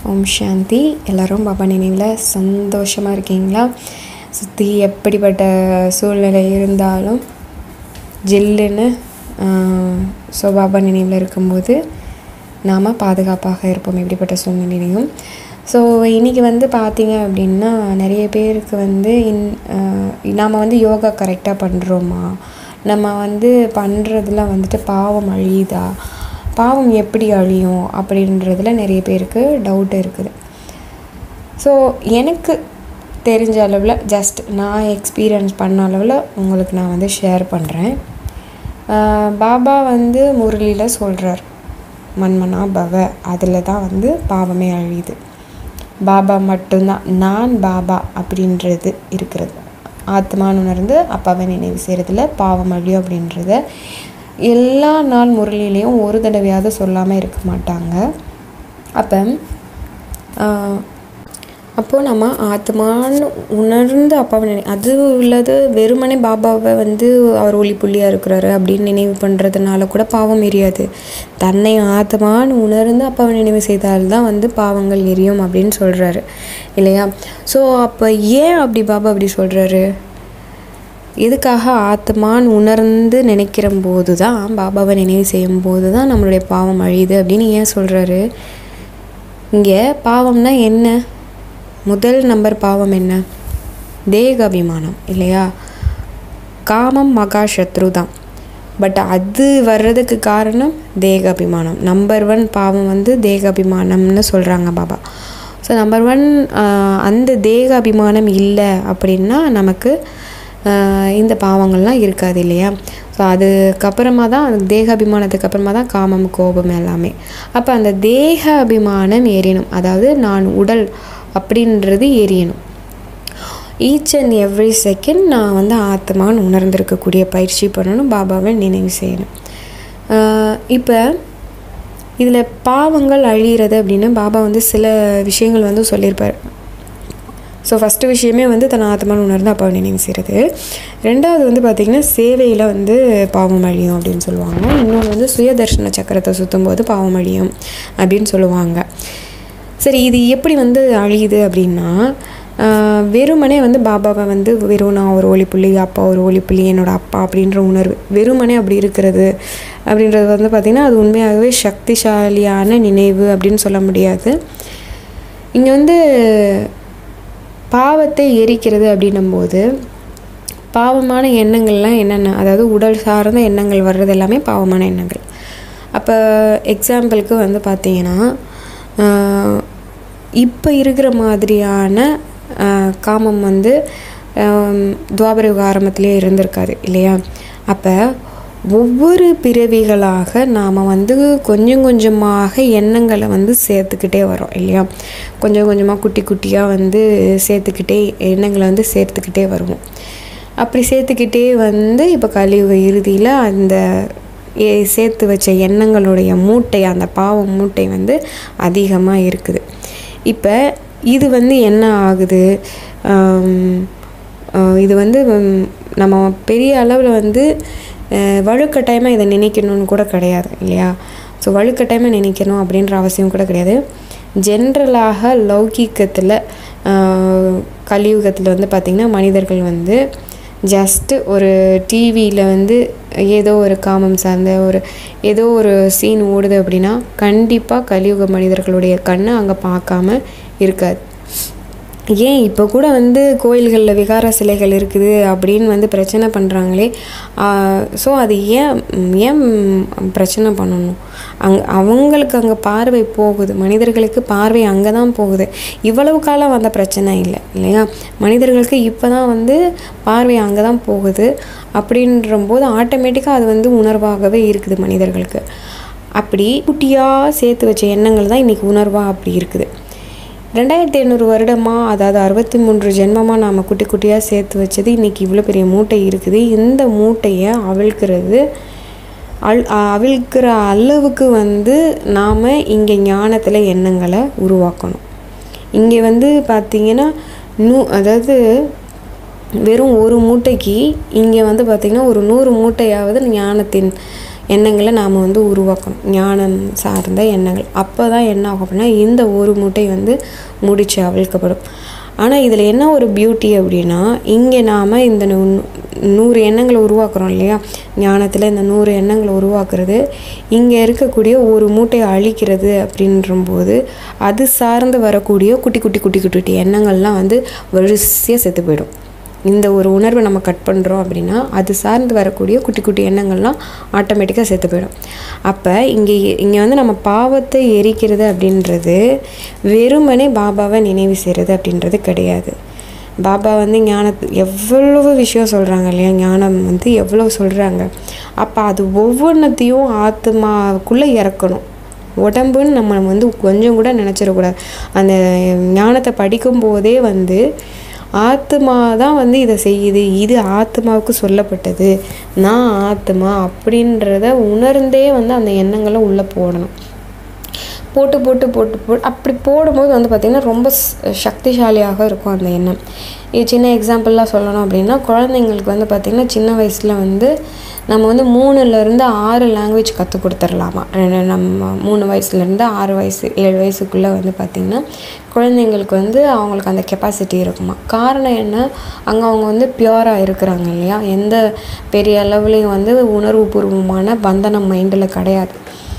ஓம் சாந்தி எல்லோரும் பாபா நினைவில் சந்தோஷமாக இருக்கீங்களா சுற்றி எப்படிப்பட்ட சூழ்நிலை இருந்தாலும் ஜில்லுன்னு ஸோ பாபா நினைவில் இருக்கும்போது நாம் பாதுகாப்பாக இருப்போம் எப்படிப்பட்ட சூழ்நிலையிலையும் ஸோ இன்றைக்கி வந்து பார்த்திங்க அப்படின்னா நிறைய பேருக்கு வந்து இன் நாம் வந்து யோகா கரெக்டாக பண்ணுறோமா நம்ம வந்து பண்ணுறதுல வந்துட்டு பாவம் அழியுதா பாவம் எப்படி அழியும் அப்படின்றதுல நிறைய பேருக்கு டவுட் இருக்குது ஸோ எனக்கு தெரிஞ்ச அளவில் ஜஸ்ட் நான் எக்ஸ்பீரியன்ஸ் பண்ண அளவில் உங்களுக்கு நான் வந்து ஷேர் பண்ணுறேன் பாபா வந்து முரளியில் சொல்கிறார் மன்மனா பவ அதில் தான் வந்து பாவமே அழியுது பாபா மட்டும்தான் நான் பாபா அப்படின்றது இருக்கிறது ஆத்மான்னு உணர்ந்து அப்பாவை நினைவு செய்கிறதுல பாவம் அழியும் அப்படின்றத எல்லா நாள் முரளிலையும் ஒரு தடவையாவது சொல்லாமல் இருக்க மாட்டாங்க அப்போ அப்போது நம்ம ஆத்மான்னு உணர்ந்து அப்பாவை நினை அது உள்ளது வெறுமனே பாபாவை வந்து அவர் ஒளி புள்ளியாக இருக்கிறாரு அப்படின்னு நினைவு பண்ணுறதுனால கூட பாவம் எரியாது தன்னை ஆத்மான்னு உணர்ந்து அப்பாவை நினைவு செய்தால்தான் வந்து பாவங்கள் எரியும் அப்படின்னு சொல்கிறாரு இல்லையா ஸோ அப்போ ஏன் அப்படி பாபா அப்படி சொல்கிறாரு எதுக்காக ஆத்மான்னு உணர்ந்து நினைக்கிற போது தான் பாபாவை நினைவு செய்யும் போது தான் நம்மளுடைய பாவம் அழியுது அப்படின்னு ஏன் சொல்கிறாரு இங்கே பாவம்னா என்ன முதல் நம்பர் பாவம் என்ன தேக அபிமானம் இல்லையா காமம் மகா சத்ரு தான் பட் அது வர்றதுக்கு காரணம் தேக அபிமானம் நம்பர் ஒன் பாவம் வந்து தேக அபிமானம்னு சொல்கிறாங்க பாபா ஸோ நம்பர் ஒன் அந்த தேக அபிமானம் இல்லை அப்படின்னா நமக்கு இந்த பாவங்கள்லாம் இருக்காது இல்லையா ஸோ அதுக்கப்புறமா தான் தேக அபிமானத்துக்கு அப்புறமா தான் காமம் கோபம் எல்லாமே அப்போ அந்த தேக அபிமானம் எரியணும் அதாவது நான் உடல் அப்படின்றது எரியணும் ஈச் அண்ட் எவ்ரி செகண்ட் நான் வந்து ஆத்மான்னு உணர்ந்திருக்கக்கூடிய பயிற்சி பண்ணணும் பாபாவை நினைவு செய்யணும் இப்போ இதில் பாவங்கள் அழிகிறது அப்படின்னு பாபா வந்து சில விஷயங்கள் வந்து சொல்லியிருப்பார் ஸோ ஃபஸ்ட்டு விஷயமே வந்து தன் ஆத்மான்னு உணர்ந்து அப்பாவை நினைவு செய்கிறது ரெண்டாவது வந்து பார்த்திங்கன்னா சேவையில் வந்து பாவம் அழியும் அப்படின்னு சொல்லுவாங்க இன்னொன்று வந்து சுயதர்ஷன சக்கரத்தை சுற்றும் போது பாவம் அழியும் அப்படின்னு சொல்லுவாங்க சரி இது எப்படி வந்து அழியுது அப்படின்னா வெறுமனே வந்து பாபாவை வந்து வெறும் நான் ஒரு ஒளிப்புள்ளி அப்பா ஒரு ஒளிப்புள்ளி என்னோடய அப்பா அப்படின்ற உணர்வு வெறுமனே அப்படி இருக்கிறது அப்படின்றது வந்து பார்த்திங்கன்னா அது உண்மையாகவே சக்திசாலியான நினைவு அப்படின்னு சொல்ல முடியாது இங்கே வந்து பாவத்தை எரிக்கிறது அப்படின்னும்போது பாவமான எண்ணங்கள்லாம் என்னென்ன அதாவது உடல் சார்ந்த எண்ணங்கள் வர்றது எல்லாமே பாவமான எண்ணங்கள் அப்போ எக்ஸாம்பிளுக்கு வந்து பார்த்திங்கன்னா இப்போ இருக்கிற மாதிரியான காமம் வந்து துவாபரயுக ஆரம்பத்திலே இருந்திருக்காது இல்லையா அப்போ ஒவ்வொரு பிறவிகளாக நாம் வந்து கொஞ்சம் கொஞ்சமாக எண்ணங்களை வந்து சேர்த்துக்கிட்டே வரோம் இல்லையா கொஞ்சம் கொஞ்சமாக குட்டி குட்டியாக வந்து சேர்த்துக்கிட்டே எண்ணங்களை வந்து சேர்த்துக்கிட்டே வருவோம் அப்படி சேர்த்துக்கிட்டே வந்து இப்போ கழிவு இறுதியில் அந்த சேர்த்து வச்ச எண்ணங்களுடைய மூட்டை அந்த பாவம் மூட்டை வந்து அதிகமாக இருக்குது இப்போ இது வந்து என்ன ஆகுது இது வந்து நம்ம பெரிய அளவில் வந்து வலுக்கட்டாயமாக இதை நினைக்கணும்னு கூட கிடையாது இல்லையா ஸோ வலுக்கட்டாயமாக நினைக்கணும் அப்படின்ற அவசியம் கூட கிடையாது ஜென்ரலாக லௌகீகத்தில் கலியுகத்தில் வந்து பார்த்திங்கன்னா மனிதர்கள் வந்து ஜஸ்ட்டு ஒரு டிவியில் வந்து ஏதோ ஒரு காமம் சார்ந்த ஒரு ஏதோ ஒரு சீன் ஓடுது அப்படின்னா கண்டிப்பாக கலியுக மனிதர்களுடைய கண்ணை அங்கே பார்க்காம இருக்காது ஏன் இப்போ கூட வந்து கோயில்களில் விகார சிலைகள் இருக்குது அப்படின்னு வந்து பிரச்சனை பண்ணுறாங்களே ஸோ அது ஏன் ஏன் பிரச்சனை பண்ணணும் அங் அவங்களுக்கு அங்கே பார்வை போகுது மனிதர்களுக்கு பார்வை அங்கே தான் போகுது இவ்வளவு காலம் வந்த பிரச்சனை இல்லை இல்லையா மனிதர்களுக்கு இப்போ தான் வந்து பார்வை அங்கே தான் போகுது அப்படின்றம்போது ஆட்டோமேட்டிக்காக அது வந்து உணர்வாகவே இருக்குது மனிதர்களுக்கு அப்படி குட்டியாக சேர்த்து வச்ச எண்ணங்கள் தான் இன்றைக்கி உணர்வாக அப்படி இருக்குது ரெண்டாயிரத்தி ஐநூறு வருடமாக அதாவது அறுபத்தி மூன்று ஜென்மமாக நாம் குட்டி குட்டியாக சேர்த்து வச்சது இன்றைக்கி இவ்வளோ பெரிய மூட்டை இருக்குது இந்த மூட்டையை அவிழ்க்கிறது அல் அவிழ்க்கிற அளவுக்கு வந்து நாம் இங்கே ஞானத்தில் எண்ணங்களை உருவாக்கணும் இங்கே வந்து பார்த்திங்கன்னா நூ அதாவது வெறும் ஒரு மூட்டைக்கு இங்கே வந்து பார்த்திங்கன்னா ஒரு நூறு மூட்டையாவது ஞானத்தின் எண்ணங்களை நாம் வந்து உருவாக்கணும் ஞானம் சார்ந்த எண்ணங்கள் அப்போ தான் என்ன ஆகும் அப்படின்னா இந்த ஒரு மூட்டை வந்து முடிச்சு அவிழ்க்கப்படும் ஆனால் இதில் என்ன ஒரு பியூட்டி அப்படின்னா இங்கே நாம் இந்த நூ- நூறு எண்ணங்களை உருவாக்குறோம் இல்லையா ஞானத்தில் இந்த நூறு எண்ணங்களை உருவாக்குறது இங்கே இருக்கக்கூடிய ஒரு மூட்டையை அழிக்கிறது அப்படின்றம்போது அது சார்ந்து வரக்கூடிய குட்டி குட்டி குட்டி குட்டி குட்டி எண்ணங்கள்லாம் வந்து வரிசையாக செத்து போயிடும் இந்த ஒரு உணர்வை நம்ம கட் பண்ணுறோம் அப்படின்னா அது சார்ந்து வரக்கூடிய குட்டி குட்டி எண்ணங்கள்லாம் ஆட்டோமேட்டிக்காக செத்து போயிடும் அப்போ இங்கே இங்கே வந்து நம்ம பாவத்தை எரிக்கிறது அப்படின்றது வெறுமனே பாபாவை நினைவு செய்கிறது அப்படின்றது கிடையாது பாபா வந்து ஞானத்து எவ்வளவு விஷயம் சொல்கிறாங்க இல்லையா ஞானம் வந்து எவ்வளோ சொல்கிறாங்க அப்போ அது ஒவ்வொன்றத்தையும் ஆத்மாவுக்குள்ளே இறக்கணும் உடம்புன்னு நம்ம வந்து கொஞ்சம் கூட நினச்சிடக்கூடாது அந்த ஞானத்தை படிக்கும்போதே வந்து ஆத்மா தான் வந்து இதை செய்யுது இது ஆத்மாவுக்கு சொல்லப்பட்டது நான் ஆத்மா அப்படின்றத உணர்ந்தே வந்து அந்த எண்ணங்களை உள்ளே போடணும் போட்டு போட்டு போட்டு போட்டு அப்படி போடும்போது வந்து பார்த்திங்கன்னா ரொம்ப ஸ்- சக்திசாலியாக இருக்கும் அந்த எண்ணம் இது சின்ன எக்ஸாம்பிளாக சொல்லணும் அப்படின்னா குழந்தைங்களுக்கு வந்து பார்த்திங்கன்னா சின்ன வயசில் வந்து நம்ம வந்து மூணுலேருந்து ஆறு லாங்குவேஜ் கற்றுக் கொடுத்துர்லாமா ரெ- நம்ம மூணு வயசுலேருந்து ஆறு வயசு ஏழு வயசுக்குள்ளே வந்து பார்த்திங்கன்னா குழந்தைங்களுக்கு வந்து அவங்களுக்கு அந்த கெப்பாசிட்டி இருக்குமா காரணம் என்ன அங்கே அவங்க வந்து பியூராக இருக்கிறாங்க இல்லையா எந்த பெரிய அளவுலேயும் வந்து உணர்வுபூர்வமான பந்தனம் மைண்டில் கிடையாது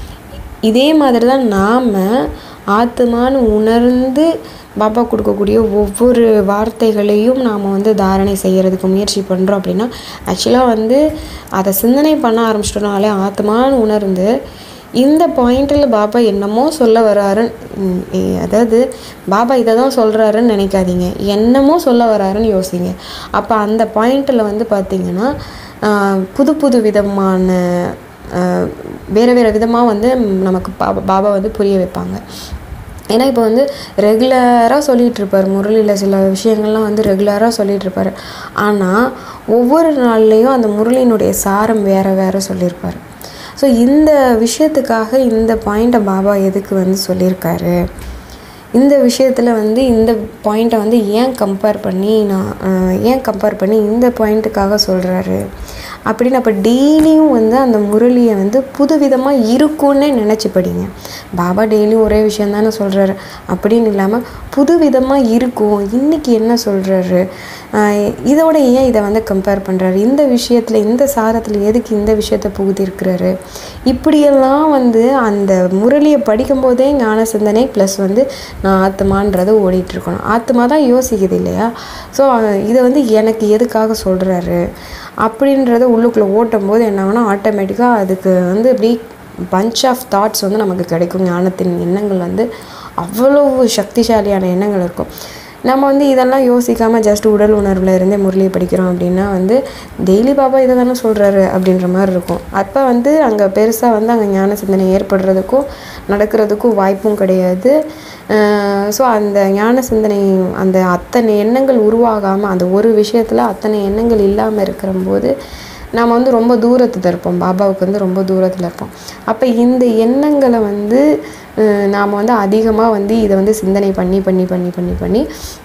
இதே மாதிரி தான் நாம் ஆத்மான்னு உணர்ந்து பாபா கொடுக்கக்கூடிய ஒவ்வொரு வார்த்தைகளையும் நாம் வந்து தாரணை செய்கிறதுக்கு முயற்சி பண்ணுறோம் அப்படின்னா ஆக்சுவலாக வந்து அதை சிந்தனை பண்ண ஆரம்பிச்சிட்டோம்னாலே ஆத்மான்னு உணர்ந்து இந்த பாயிண்டில் பாபா என்னமோ சொல்ல வராருன்னு ம், இ- அதாவது பாபா இதை தான் சொல்கிறாருன்னு நினைக்காதீங்க என்னமோ சொல்ல வராருன்னு யோசிங்க அப்போ அந்த பாயிண்டில் வந்து பார்த்திங்கன்னா ஆஹ், புது புது விதமான ஆஹ் வேறு வேறு விதமாக வந்து நமக்கு பாபா பாபா வந்து புரிய வைப்பாங்க ஏன்னா இப்போ வந்து ரெகுலராக சொல்லிகிட்டு இருப்பார் முரளியில் சில விஷயங்கள்லாம் வந்து ரெகுலராக சொல்லிகிட்டு இருப்பார் ஆனால் ஒவ்வொரு நாள்லேயும் அந்த முரளியினுடைய சாரம் வேறு வேறு சொல்லியிருப்பார் ஸோ இந்த விஷயத்துக்காக இந்த பாயிண்ட்டை பாபா எதுக்கு வந்து சொல்லியிருக்காரு இந்த விஷயத்தில் வந்து இந்த பாயிண்ட்டை வந்து ஏன் கம்பேர் பண்ணி நான் அஹ், ஏன் கம்பேர் பண்ணி இந்த பாயிண்ட்டுக்காக சொல்கிறாரு அப்படின்னு அப்போ டெய்லியும் வந்து அந்த முரளியை வந்து புதுவிதமாக இருக்கும்னே நினச்சி படிங்க பாபா டெய்லியும் ஒரே விஷயம் தானே சொல்கிறாரு அப்படின்னு இல்லாமல் புதுவிதமாக இருக்கும் இன்றைக்கி என்ன சொல்கிறாரு இதோட ஏன் இதை வந்து கம்பேர் பண்ணுறாரு இந்த விஷயத்தில் இந்த சாரத்தில் எதுக்கு இந்த விஷயத்தை புகுத்திருக்கிறாரு இப்படியெல்லாம் வந்து அந்த முரளியை படிக்கும்போதே ஞான சிந்தனை ப்ளஸ் வந்து நான் ஆத்மான்றது ஓடிட்டு இருக்கணும் ஆத்மா தான் யோசிக்குது இல்லையா ஸோ இதை வந்து எனக்கு எதுக்காக சொல்கிறாரு அப்படின்றத உள்ளுக்குள்ளே ஓட்டும் போது என்ன ஆகும்னா ஆட்டோமேட்டிக்காக அதுக்கு வந்து இப்படி பஞ்ச் ஆஃப் தாட்ஸ் வந்து நமக்கு கிடைக்கும் ஞானத்தின் எண்ணங்கள் வந்து அவ்வளவு சக்திசாலியான எண்ணங்கள் இருக்கும் நம்ம வந்து இதெல்லாம் யோசிக்காமல் ஜஸ்ட் உடல் உணர்வில் இருந்தே முரளியை படிக்கிறோம் அப்படின்னா வந்து டெய்லி பாபா இதை தானே சொல்கிறாரு அப்படின்ற மாதிரி இருக்கும் அப்போ வந்து அங்கே பெருசாக வந்து அங்கே ஞான சிந்தனை ஏற்படுறதுக்கும் நடக்கிறதுக்கும் வாய்ப்பும் கிடையாது ஸோ அந்த ஞான சிந்தனை அந்த அத்தனை எண்ணங்கள் உருவாகாமல் அந்த ஒரு விஷயத்தில் அத்தனை எண்ணங்கள் இல்லாமல் இருக்கிறம்போது நாம் வந்து ரொம்ப தூரத்தில் இருப்போம் பாபாவுக்கு வந்து ரொம்ப தூரத்தில் இருப்போம் அப்போ இந்த எண்ணங்களை வந்து நாம் வந்து அதிகமாக வந்து இதை வந்து சிந்தனை பண்ணி பண்ணி பண்ணி பண்ணி பண்ணி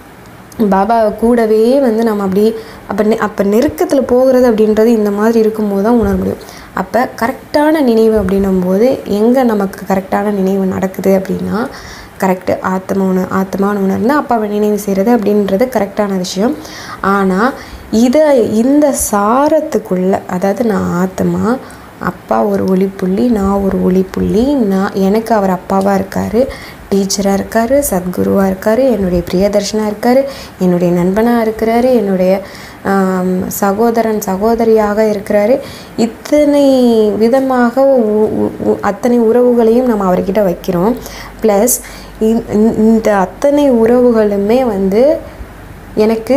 பாபா கூடவே வந்து நம்ம அப்படி அப்போ நெ அப்போ நெருக்கத்தில் போகிறது அப்படின்றது இந்த மாதிரி இருக்கும்போது தான் உணர முடியும் அப்போ கரெக்டான நினைவு அப்படின்னும் போது எங்கே நமக்கு கரெக்டான நினைவு நடக்குது அப்படின்னா கரெக்டு ஆத்மா உண ஆத்மான்னு உணர்ந்து அப்பாவை நினைவு செய்கிறது அப்படின்றது கரெக்டான விஷயம் ஆனால் இதை இந்த சாரத்துக்குள்ளே அதாவது நான் ஆத்மா அப்பா ஒரு ஒளிப்புள்ளி நான் ஒரு ஒளிப்புள்ளி நான் எனக்கு அவர் அப்பாவாக இருக்கார் டீச்சராக இருக்கார் சத்குருவாக இருக்கார் என்னுடைய பிரியதர்ஷனாக இருக்கார் என்னுடைய நண்பனாக இருக்கிறாரு என்னுடைய ஆம், சகோதரன் சகோதரியாக இருக்கிறாரு இத்தனை விதமாக உ- உ- உ- அத்தனை உறவுகளையும் நம்ம அவர்கிட்ட வைக்கிறோம் ப்ளஸ் இந்த அத்தனை உறவுகளுமே வந்து எனக்கு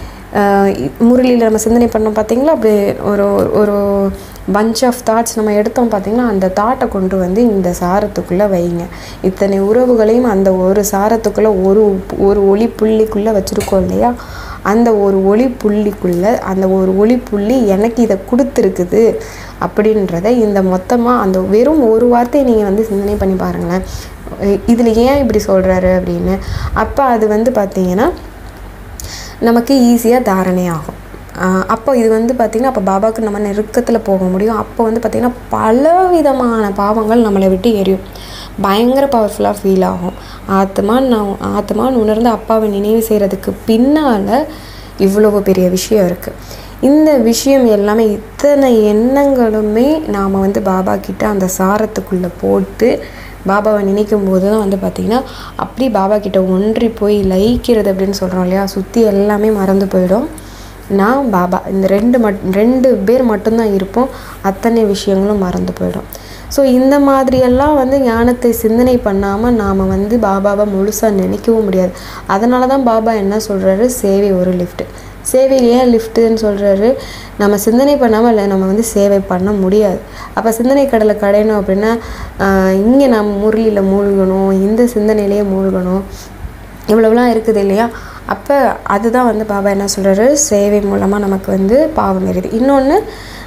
முரளியில் நம்ம சிந்தனை பண்ணோம் பார்த்தீங்களா அப்படி ஒரு ஒரு பஞ்ச் ஆஃப் தாட்ஸ் நம்ம எடுத்தோம் பார்த்தீங்கன்னா அந்த தாட்டை கொண்டு வந்து இந்த சாரத்துக்குள்ளே வைங்க இத்தனை உறவுகளையும் அந்த ஒரு சாரத்துக்குள்ளே ஒரு ஒரு ஒளி புள்ளிக்குள்ளே வச்சுருக்கோம் இல்லையா அந்த ஒரு ஒளி புள்ளிக்குள்ளே அந்த ஒரு ஒளி புள்ளி எனக்கு இதை கொடுத்துருக்குது அப்படின்றத இந்த மொத்தமாக அந்த வெறும் ஒரு வார்த்தையை நீங்கள் வந்து சிந்தனை பண்ணி பாருங்களேன் இதில் ஏன் இப்படி சொல்கிறாரு அப்படின்னு அப்போ அது வந்து பார்த்தீங்கன்னா நமக்கு ஈஸியாக தாரணை ஆகும் ஆஹ் அப்போ இது வந்து பார்த்திங்கன்னா அப்போ பாபாவுக்கு நம்ம நெருக்கத்தில் போக முடியும் அப்போ வந்து பார்த்திங்கன்னா பல விதமான பாவங்கள் நம்மளை விட்டு எரியும் பயங்கர பவர்ஃபுல்லாக ஃபீல் ஆகும் ஆத்மான்னு நான் ஆத்மான்னு உணர்ந்து அப்பாவை நினைவு செய்கிறதுக்கு பின்னால் இவ்வளவு பெரிய விஷயம் இருக்குது இந்த விஷயம் எல்லாமே இத்தனை எண்ணங்களுமே நாம் வந்து பாபா கிட்ட அந்த சாரத்துக்குள்ளே போட்டு பாபாவை நினைக்கும் போது தான் வந்து பார்த்திங்கன்னா அப்படி பாபா கிட்ட ஒன்றி போய் லயிக்கிறது அப்படின்னு சொல்கிறோம் இல்லையா சுற்றி எல்லாமே மறந்து போயிடும் நான் பாபா இந்த ரெண்டு மட் ரெண்டு பேர் மட்டும்தான் இருப்போம் அத்தனை விஷயங்களும் மறந்து போயிடும் ஸோ இந்த மாதிரியெல்லாம் வந்து ஞானத்தை சிந்தனை பண்ணாமல் நாம் வந்து பாபாவை முழுசாக நினைக்கவும் முடியாது அதனால தான் பாபா என்ன சொல்கிறாரு சேவை ஒரு லிஃப்ட்டு சேவையில் ஏன் லிஃப்ட்டுன்னு சொல்கிறாரு நம்ம சிந்தனை பண்ணாமல் இல்லை நம்ம வந்து சேவை பண்ண முடியாது அப்போ சிந்தனை கடலை கடையணும் அப்படின்னா இங்கே நம்ம முரளியில் மூழ்கணும் இந்த சிந்தனையிலேயே மூழ்கணும் இவ்வளவுலாம் இருக்குது இல்லையா அப்போ அதுதான் வந்து பாபா என்ன சொல்கிறாரு சேவை மூலமாக நமக்கு வந்து பாவம் எரியுது இன்னொன்று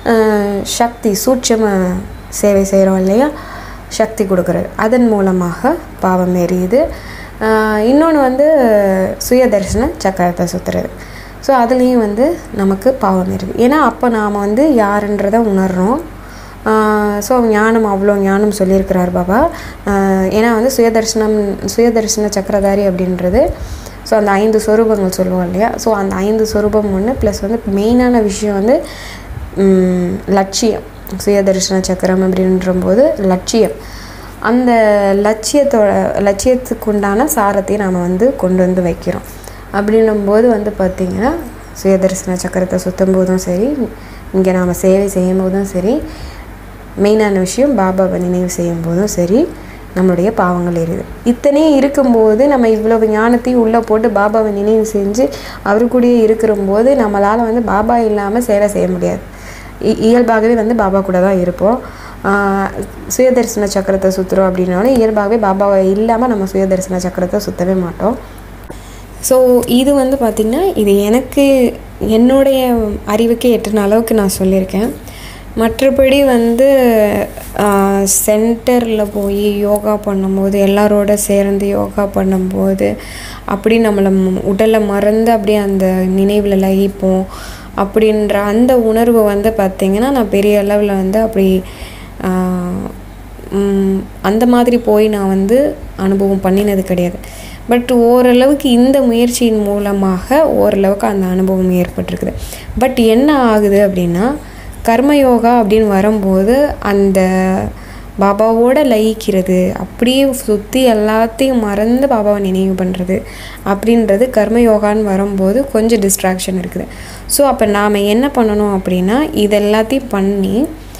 சக்தி சூட்சம சேவை செய்கிறோம் இல்லையா சக்தி கொடுக்குறது அதன் மூலமாக பாவம் எரியுது இன்னொன்று வந்து சுயதர்சன சக்கரத்தை சுற்றுறது ஸோ அதுலேயும் வந்து நமக்கு பாவம் இருக்குது ஏன்னா அப்போ நாம் வந்து யாருன்றதை உணர்றோம் ஸோ ஞானம் அவ்வளோ ஞானம் சொல்லியிருக்கிறார் பாபா ஆஹ் ஏன்னா வந்து சுயதர்சனம் சுயதர்சன சக்கரதாரி அப்படின்றது ஸோ அந்த ஐந்து சொரூபங்கள் சொல்லுவோம் இல்லையா ஸோ அந்த ஐந்து சொரூபம் ஒன்று ப்ளஸ் வந்து மெயினான விஷயம் வந்து ம், லட்சியம் சுயதர்சன சக்கரம் அப்படின்றபோது லட்சியம் அந்த லட்சியத்தோட லட்சியத்துக்கு உண்டான சாரத்தையும் நாம் வந்து கொண்டு வந்து வைக்கிறோம் அப்படின்னும்போது வந்து பார்த்திங்கன்னா சுயதர்சன சக்கரத்தை சுற்றும் போதும் சரி இங்கே நாம் சேவை செய்யும் போதும் சரி மெயினான விஷயம் பாபாவை நினைவு செய்யும் போதும் சரி நம்மளுடைய பாவங்கள் எரியுது இத்தனையும் இருக்கும்போது நம்ம இவ்வளவு ஞானத்தையும் உள்ளே போட்டு பாபாவை நினைவு செஞ்சு அவரு கூடயே இருக்கிறம்போது நம்மளால் வந்து பாபா இல்லாமல் சேவை செய்ய முடியாது இ- இயல்பாகவே வந்து பாபா கூட தான் இருப்போம் ஆஹ் சுயதர்சன சக்கரத்தை சுற்றுறோம் அப்படின்னாலும் இயல்பாகவே பாபாவை இல்லாமல் நம்ம சுயதர்சன சக்கரத்தை சுற்றவே மாட்டோம் ஸோ இது வந்து பார்த்திங்கன்னா இது எனக்கு என்னுடைய அறிவுக்கு எட்டுன அளவுக்கு நான் சொல்லியிருக்கேன் மற்றபடி வந்து சென்டரில் போய் யோகா பண்ணும்போது எல்லாரோட சேர்ந்து யோகா பண்ணும்போது அப்படி நம்மளை ம- உடலை மறந்து அப்படியே அந்த நினைவில் லயிப்போம் அப்படின்ற அந்த உணர்வு வந்து பார்த்திங்கன்னா நான் பெரிய அளவில் வந்து அப்படி ஆஹ், ம், அந்த மாதிரி போய் நான் வந்து அனுபவம் பண்ணினது கிடையாது பட் ஓரளவுக்கு இந்த முயற்சியின் மூலமாக ஓரளவுக்கு அந்த அனுபவம் ஏற்பட்டிருக்குது பட் என்ன ஆகுது அப்படின்னா கர்மயோகா அப்படின்னு வரும்போது அந்த பாபாவோட லயிக்கிறது அப்படியே சுற்றி எல்லாத்தையும் மறந்து பாபாவை நினைவு பண்ணுறது அப்படின்றது கர்மயோகான்னு வரும்போது கொஞ்சம் டிஸ்ட்ராக்ஷன் இருக்குது ஸோ அப்போ நாம் என்ன பண்ணணும் அப்படின்னா இது எல்லாத்தையும் பண்ணி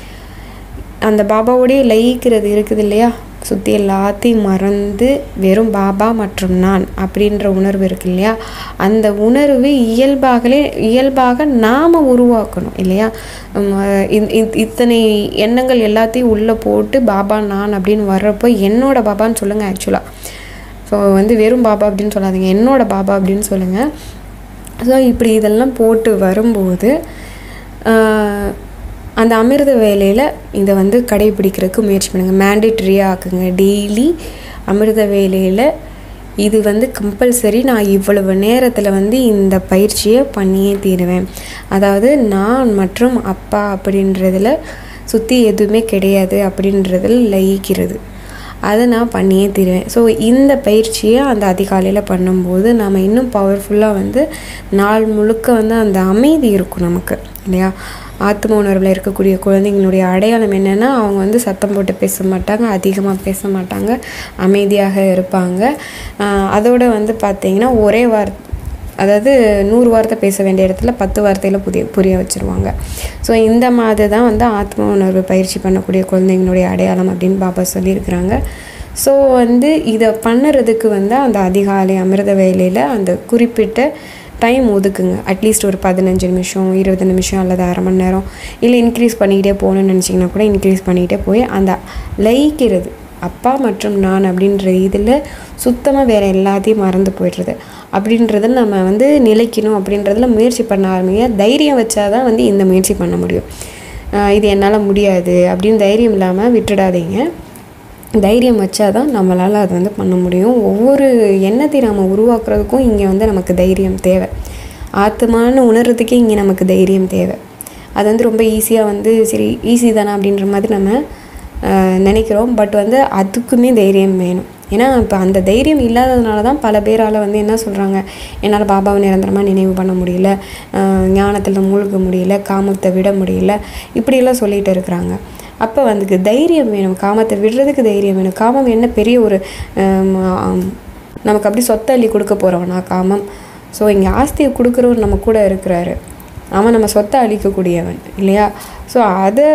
அந்த பாபாவோடய லயிக்கிறது இருக்குது இல்லையா சுற்றி எல்லாத்தையும் மறந்து வெறும் பாபா மற்றும் நான் அப்படின்ற உணர்வு இருக்கு இல்லையா அந்த உணர்வு இயல்பாகலே இயல்பாக நாம் உருவாக்கணும் இல்லையா உம், அஹ் இத்- இத்- இத்தனை எண்ணங்கள் எல்லாத்தையும் உள்ளே போட்டு பாபா நான் அப்படின்னு வர்றப்போ என்னோட பாபான்னு சொல்லுங்கள் ஆக்சுவலாக ஸோ வந்து வெறும் பாபா அப்படின்னு சொல்லாதீங்க என்னோட பாபா அப்படின்னு சொல்லுங்கள் ஸோ இப்படி இதெல்லாம் போட்டு வரும்போது ஆஹ், அந்த அமிர்த வேலையில் இதை வந்து கடைபிடிக்கிறதுக்கு முயற்சி பண்ணுங்கள் மேண்டேட்ரியாக ஆக்குங்க டெய்லி அமிர்த வேலையில் இது வந்து கம்பல்சரி நான் இவ்வளவு நேரத்தில் வந்து இந்த பயிற்சியை பண்ணியே தீருவேன் அதாவது நான் மற்றும் அப்பா அப்படின்றதுல சுற்றி எதுவுமே கிடையாது அப்படின்றதில் லயிக்கிறது அதை நான் பண்ணியே தீருவேன் ஸோ இந்த பயிற்சியை அந்த அதிகாலையில் பண்ணும்போது நாம் இன்னும் பவர்ஃபுல்லாக வந்து நாள் முழுக்க வந்து அந்த அமைதி இருக்கும் நமக்கு இல்லையா ஆத்ம உணர்வில் இருக்கக்கூடிய குழந்தைங்களுடைய அடையாளம் என்னென்னா அவங்க வந்து சத்தம் போட்டு பேச மாட்டாங்க அதிகமாக பேச மாட்டாங்க அமைதியாக இருப்பாங்க ஆஹ் அதோட வந்து பார்த்திங்கன்னா ஒரே வார் அதாவது நூறு வார்த்தை பேச வேண்டிய இடத்துல பத்து வார்த்தையில் புதிய புரிய வச்சுருவாங்க ஸோ இந்த மாதிரி தான் வந்து ஆத்ம உணர்வு பயிற்சி பண்ணக்கூடிய குழந்தைங்களுடைய அடையாளம் அப்படின்னு பாபா சொல்லியிருக்கிறாங்க ஸோ வந்து இதை பண்ணுறதுக்கு வந்து அந்த அதிகாலை அமிர்த வேலையில் அந்த குறிப்பிட்ட டைம் ஒதுக்குங்க அட்லீஸ்ட் ஒரு பதினஞ்சு நிமிஷம் இருபது நிமிஷம் அல்லது அரை மணி நேரம் இல்லை இன்க்ரீஸ் பண்ணிக்கிட்டே போகணும்னு நினச்சிங்கன்னா கூட இன்க்ரீஸ் பண்ணிக்கிட்டே போய் அந்த லயிக்கிறது அப்பா மற்றும் நான் அப்படின்ற இதில் சுத்தமாக வேறு எல்லாத்தையும் மறந்து போய்டுறது அப்படின்றத நம்ம வந்து நிலைக்கணும் அப்படின்றதுல முயற்சி பண்ண ஆரம்பிங்க தைரியம் வச்சாதான் வந்து இந்த முயற்சி பண்ண முடியும் ஆஹ் இது என்னால் முடியாது அப்படின்னு தைரியம் இல்லாமல் விட்டுடாதீங்க தைரியம் வச்சாதான் நம்மளால் அது வந்து பண்ண முடியும் ஒவ்வொரு எண்ணத்தை நாம் உருவாக்குறதுக்கும் இங்கே வந்து நமக்கு தைரியம் தேவை ஆத்மான்னு உணர்றதுக்கே இங்கே நமக்கு தைரியம் தேவை அது வந்து ரொம்ப ஈஸியாக வந்து சரி ஈஸி தானே அப்படின்ற மாதிரி நம்ம ஆஹ், நினைக்கிறோம் பட் வந்து அதுக்குமே தைரியம் வேணும் ஏன்னா இப்போ அந்த தைரியம் இல்லாததுனால தான் பல பேரால் வந்து என்ன சொல்கிறாங்க என்னால் பாபாவை நிரந்தரமாக நினைவு பண்ண முடியல ஆஹ், ஞானத்தில் மூழ்க முடியல காமத்தை விட முடியல இப்படியெல்லாம் சொல்லிட்டு இருக்கிறாங்க அப்போ வந்து தைரியம் வேணும் காமத்தை விடுறதுக்கு தைரியம் வேணும் காமம் என்ன பெரிய ஒரு ஆம், ஆம், நமக்கு அப்படி சொத்தை அள்ளி கொடுக்க போகிறவனா காமம் ஸோ இங்கே ஆஸ்தியை கொடுக்குறவர் நம்ம கூட இருக்கிறாரு அவன் நம்ம சொத்தை அழிக்கக்கூடியவன் இல்லையா ஸோ அதை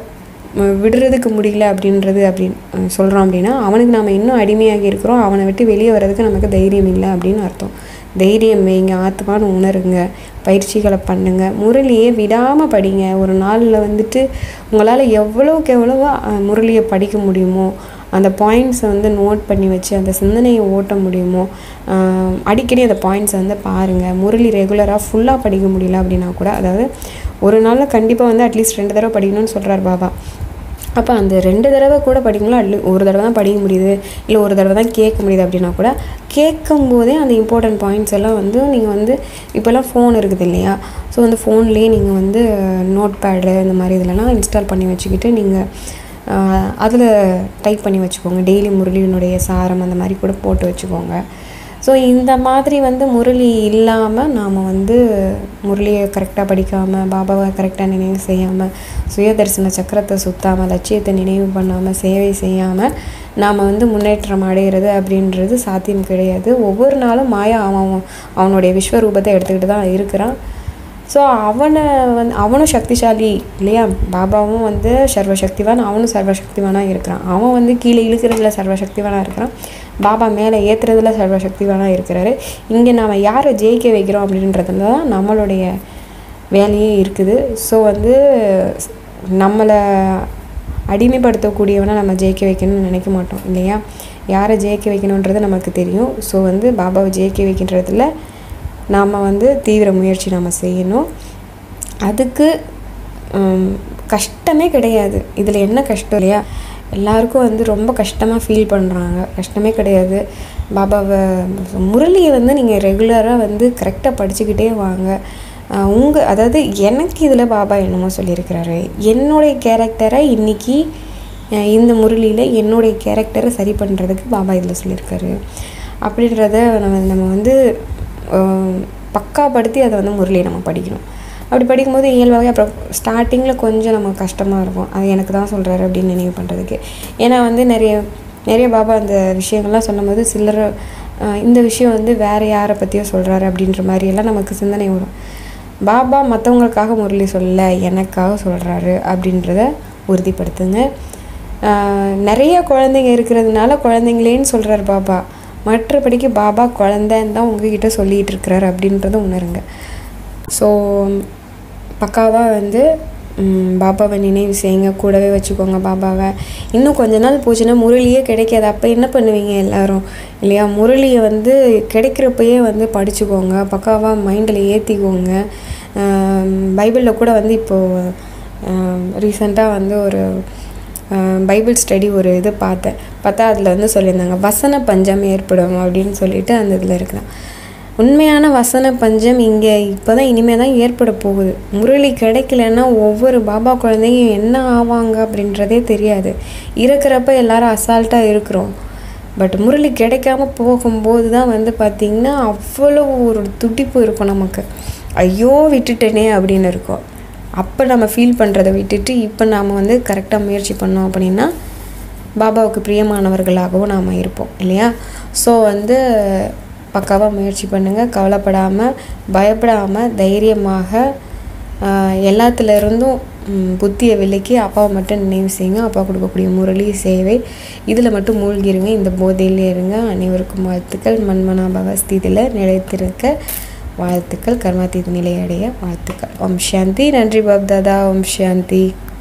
ம- விடுறதுக்கு முடியல அப்படின்றது அப்படின்னு சொல்கிறோம் அப்படின்னா அவனுக்கு நாம் இன்னும் அடிமையாகி இருக்கிறோம் அவனை விட்டு வெளியே வர்றதுக்கு நமக்கு தைரியம் இல்லை அப்படின்னு அர்த்தம் தைரியம் வைங்க ஆத்மான்னு உணருங்க பயிற்சிகளை பண்ணுங்க முரளியை விடாமல் படிங்க ஒரு நாளில் வந்துட்டு உங்களால் எவ்வளோக்கு எவ்வளவோ அஹ், முரளியை படிக்க முடியுமோ அந்த பாயிண்ட்ஸை வந்து நோட் பண்ணி வச்சு அந்த சிந்தனையை ஓட்ட முடியுமோ ஆஹ் அடிக்கடி அந்த பாயிண்ட்ஸை வந்து பாருங்கள் முரளி ரெகுலராக ஃபுல்லாக படிக்க முடியல அப்படின்னா கூட அதாவது ஒரு நாளில் கண்டிப்பாக வந்து அட்லீஸ்ட் ரெண்டு தடவை படிக்கணும்னு சொல்கிறார் பாபா அப்போ அந்த ரெண்டு தடவை கூட படிக்கணும் அட்லீ ஒரு தடவை தான் படிக்க முடியுது இல்லை ஒரு தடவை தான் கேட்க முடியுது அப்படின்னா கூட கேட்கும் போதே அந்த இம்பார்ட்டன்ட் பாயிண்ட்ஸ் எல்லாம் வந்து நீங்கள் வந்து இப்போல்லாம் ஃபோன் இருக்குது இல்லையா ஸோ அந்த ஃபோன்லேயே நீங்கள் வந்து நோட் பேடு இந்த மாதிரி இதெல்லாம் இன்ஸ்டால் பண்ணி வச்சுக்கிட்டு நீங்கள் அதில் டைப் பண்ணி வச்சுக்கோங்க டெய்லி முரளியினுடைய சாரம் அந்த மாதிரி கூட போட்டு வச்சுக்கோங்க ஸோ இந்த மாதிரி வந்து முரளி இல்லாமல் நாம் வந்து முரளியை கரெக்டாக படிக்காமல் பாபாவை கரெக்டாக நினைவு செய்யாமல் சுயதர்சன சக்கரத்தை சுத்தாமல் லட்சியத்தை நினைவு பண்ணாமல் சேவை செய்யாமல் நாம் வந்து முன்னேற்றம் அடைகிறது அப்படின்றது சாத்தியம் கிடையாது ஒவ்வொரு நாளும் மாயா அவன் அவனுடைய விஸ்வரூபத்தை எடுத்துக்கிட்டு தான் இருக்கிறான் ஸோ அவனை வந்து அவனும் சக்திசாலி இல்லையா பாபாவும் வந்து சர்வசக்திவான் அவனும் சர்வசக்திவானாக இருக்கிறான் அவன் வந்து கீழே இழுக்கிறதுல சர்வசக்திவானாக இருக்கிறான் பாபா மேலே ஏற்றுறதுல சர்வசக்திவானாக இருக்கிறாரு இங்கே நாம் யாரை ஜெயிக்க வைக்கிறோம் அப்படின்றதுல தான் நம்மளுடைய வேலையே இருக்குது ஸோ வந்து நம்மளை அடிமைப்படுத்தக்கூடியவனை நம்ம ஜெயிக்க வைக்கணும்னு நினைக்க மாட்டோம் இல்லையா யாரை ஜெயிக்க வைக்கணுன்றது நமக்கு தெரியும் ஸோ வந்து பாபாவை ஜெயிக்க வைக்கின்றதுல நாம் வந்து தீவிர முயற்சி நம்ம செய்யணும் அதுக்கு ஹம், கஷ்டமே கிடையாது இதில் என்ன கஷ்டம் இல்லையா எல்லாருக்கும் வந்து ரொம்ப கஷ்டமாக ஃபீல் பண்ணுறாங்க கஷ்டமே கிடையாது பாபாவை முரளியை வந்து நீங்கள் ரெகுலராக வந்து கரெக்டாக படிச்சுக்கிட்டே வாங்க உங்கள் அதாவது எனக்கு இதில் பாபா என்னமோ சொல்லியிருக்கிறாரு என்னுடைய கேரக்டரை இன்னைக்கு அஹ், இந்த முரளியில் என்னுடைய கேரக்டரை சரி பண்ணுறதுக்கு பாபா இதில் சொல்லியிருக்காரு அப்படின்றத நம்ம நம்ம வந்து ஆஹ், பக்காப்படுத்தி அதை வந்து முரளியை நம்ம படிக்கணும் அப்படி படிக்கும்போது இயல்பாகவே அப்புறம் ஸ்டார்டிங்கில் கொஞ்சம் நமக்கு கஷ்டமாக இருக்கும் அது எனக்கு தான் சொல்கிறாரு அப்படின்னு நினைவு பண்ணுறதுக்கு ஏன்னா வந்து நிறைய நிறைய பாபா அந்த விஷயங்கள்லாம் சொல்லும்போது சிலர் ஆஹ், இந்த விஷயம் வந்து வேறு யாரை பற்றியோ சொல்கிறாரு அப்படின்ற மாதிரி எல்லாம் நமக்கு சிந்தனை வரும் பாபா மற்றவங்களுக்காக முரளி சொல்லலை எனக்காக சொல்கிறாரு அப்படின்றத உறுதிப்படுத்துங்க ஆஹ், நிறைய குழந்தைங்க இருக்கிறதுனால குழந்தைங்களேன்னு சொல்கிறார் பாபா மற்றபடிக்கு பாபா குழந்தைன்னு தான் உங்ககிட்ட சொல்லிகிட்டு இருக்கிறார் அப்படின்றத உணருங்க ஸோ பக்காவாக வந்து ம், பாபாவை நினைவு செய்யுங்க கூடவே வச்சுக்கோங்க பாபாவை இன்னும் கொஞ்ச நாள் போச்சுன்னா முரளியே கிடைக்காது அப்போ என்ன பண்ணுவீங்க எல்லாரும் இல்லையா முரளியை வந்து கிடைக்கிறப்பயே வந்து படிச்சுக்கோங்க பக்காவாக மைண்டில் ஏற்றிக்கோங்க பைபிளில் கூட வந்து இப்போது ரீசெண்டாக வந்து ஒரு ஆஹ், பைபிள் ஸ்டடி ஒரு இது பார்த்தேன் பார்த்தா அதில் வந்து சொல்லியிருந்தாங்க வசன பஞ்சம் ஏற்படும் அப்படின்னு சொல்லிட்டு அந்த இதில் இருக்கிறான் உண்மையான வசன பஞ்சம் இங்கே இப்போ தான் இனிமேல் தான் ஏற்பட போகுது முரளி கிடைக்கலன்னா ஒவ்வொரு பாபா குழந்தையும் என்ன ஆவாங்க அப்படின்றதே தெரியாது இருக்கிறப்ப எல்லாரும் அசால்ட்டாக இருக்கிறோம் பட் முரளி கிடைக்காம போகும்போது தான் வந்து பார்த்திங்கன்னா அவ்வளோ ஒரு துடிப்பு இருக்கும் நமக்கு ஐயோ விட்டுட்டேனே அப்படின்னு இருக்கும் அப்போ நம்ம ஃபீல் பண்ணுறதை விட்டுட்டு இப்போ நாம் வந்து கரெக்டாக முயற்சி பண்ணோம் அப்படின்னா பாபாவுக்கு பிரியமானவர்களாகவும் நாம் இருப்போம் இல்லையா ஸோ வந்து பக்காவாக முயற்சி பண்ணுங்கள் கவலைப்படாமல் பயப்படாமல் தைரியமாக ஆஹ், எல்லாத்துல இருந்தும் ம், புத்தியை விலக்கி அப்பாவை மட்டும் நினைவு செய்யுங்க அப்பா கொடுக்கக்கூடிய முரளி சேவை இதில் மட்டும் மூழ்கிருங்க இந்த போதையிலே இருங்க அனைவருக்கும் வாழ்த்துக்கள் மண்மனாபவ ஸ்திதியில் நிலைத்திருக்க வாழ்த்துக்கள் கர்மாத்தீத நிலை அடைய வாழ்த்துக்கள் ஓம் சாந்தி நன்றி பாப் தாதா ஓம் சாந்தி